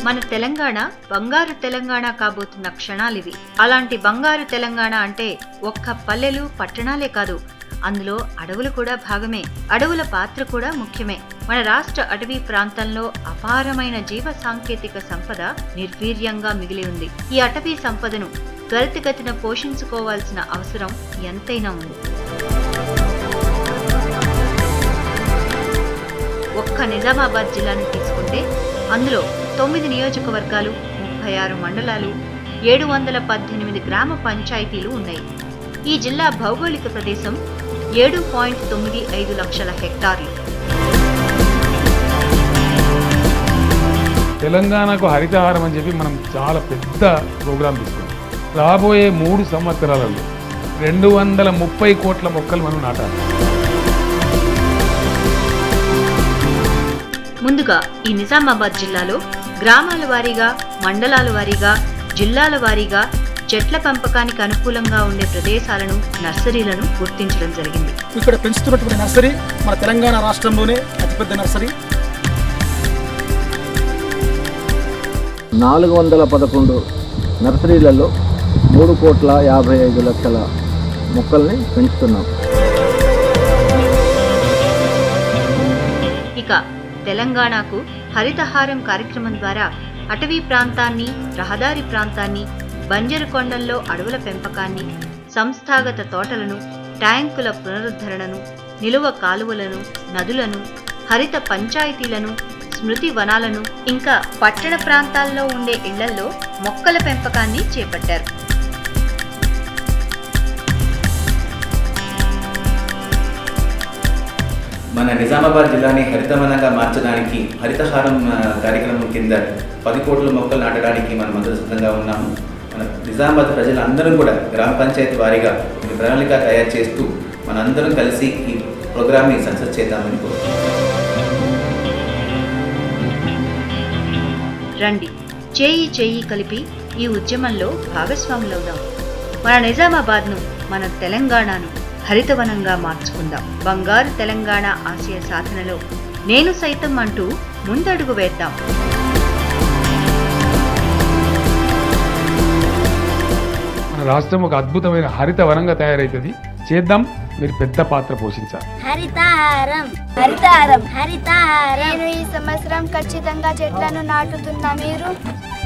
మన తెలంగాణ బంగారు తెలంగాణ కాబోతున్న క్షణాలివి అలాంటి బంగారు తెలంగాణ అంటే ఒక్క పల్లెలు పట్టణాలే కాదు అందులో అడవులు కూడా భాగమే అడవుల పాత్ర కూడా ముఖ్యమే మన రాష్ట్ర అటవీ ప్రాంతంలో అపారమైన జీవ సాంకేతిక సంపద నిర్వీర్యంగా మిగిలి ఉంది ఈ అటవీ సంపదను త్వరితగతిన పోషించుకోవాల్సిన అవసరం ఎంతైనా ఉంది ఒక్క నిజామాబాద్ జిల్లాను తీసుకుంటే అందులో తొమ్మిది నియోజకవర్గాలు ముప్పై ఆరు మండలాలు ఏడు వందల పద్దెనిమిది గ్రామ పంచాయతీలు ఉన్నాయి ఈ జిల్లా భౌగోళిక ప్రదేశం ఏడు పాయింట్ తొమ్మిది ఐదు లక్షల హెక్టార్లు తెలంగాణకు హరితహారం అని చెప్పి మనం చాలా పెద్ద ప్రోగ్రాం తీసుకున్నాం రాబోయే మూడు సంవత్సరాలలో రెండు వందల ముప్పై కోట్ల మొక్కలు మనం నాటాలి ముందుగా ఈ నిజామాబాద్ జిల్లాలో గ్రామాల వారీగా మండలాల వారీగా జిల్లాల వారీగా చెట్ల పెంపకానికి అనుకూలంగా ఉండే ప్రదేశాలను నర్సరీలను గుర్తించడం జరిగింది ఇక్కడ పెంచుతున్నటువంటి నర్సరీ మన తెలంగాణ రాష్ట్రంలోనే అతిపెద్ద నర్సరీ నాలుగు వందల పదకొండు నర్సరీలలో మూడు కోట్ల యాభై ఐదు లక్షల మొక్కల్ని పెంచుతున్నాం ఇక తెలంగాణకు హరితహారం కార్యక్రమం ద్వారా అటవీ ప్రాంతాన్ని రహదారి ప్రాంతాన్ని బంజరు కొండల్లో అడవుల పెంపకాన్ని సంస్థాగత తోటలను ట్యాంకుల పునరుద్ధరణను నిలువ కాలువలను నదులను హరిత పంచాయతీలను స్మృతి వనాలను ఇంకా పట్టణ ప్రాంతాల్లో ఉండే ఇళ్లలో మొక్కల పెంపకాన్ని చేపట్టారు మన నిజామాబాద్ జిల్లాని హరితవనంగా మార్చడానికి హరితహారం ఆ, కార్యక్రమం కింద పది కోట్ల మొక్కలు నాటడానికి మనం అందరూ సిద్ధంగా ఉన్నాము మన నిజామాబాద్ ప్రజలందరం కూడా గ్రామ పంచాయతీ వారీగా ఒక ప్రణాళిక తయారు చేస్తూ మనందరం కలిసి ఈ ప్రోగ్రామ్ని సక్సెస్ చేద్దామని కోరుతున్నాం రండి చేయి చేయి కలిపి ఈ ఉద్యమంలో భాగస్వాములవుదాం మన నిజామాబాద్ను మన తెలంగాణను హరితవనంగా మార్చుకుందాం బంగారు తెలంగాణ ఆశయ సాధనలో నేను సైతం అంటూ ముందడుగు వేద్దాం మన రాష్ట్రం ఒక అద్భుతమైన హరిత వనంగా తయారవుతుంది చేద్దాం మీరు పెద్ద పాత్ర పోషించాలి హరితహారం హరితహారం హరితహారం నేను ఈ సంవత్సరం ఖచ్చితంగా చెట్లను నాటుతున్నా మీరు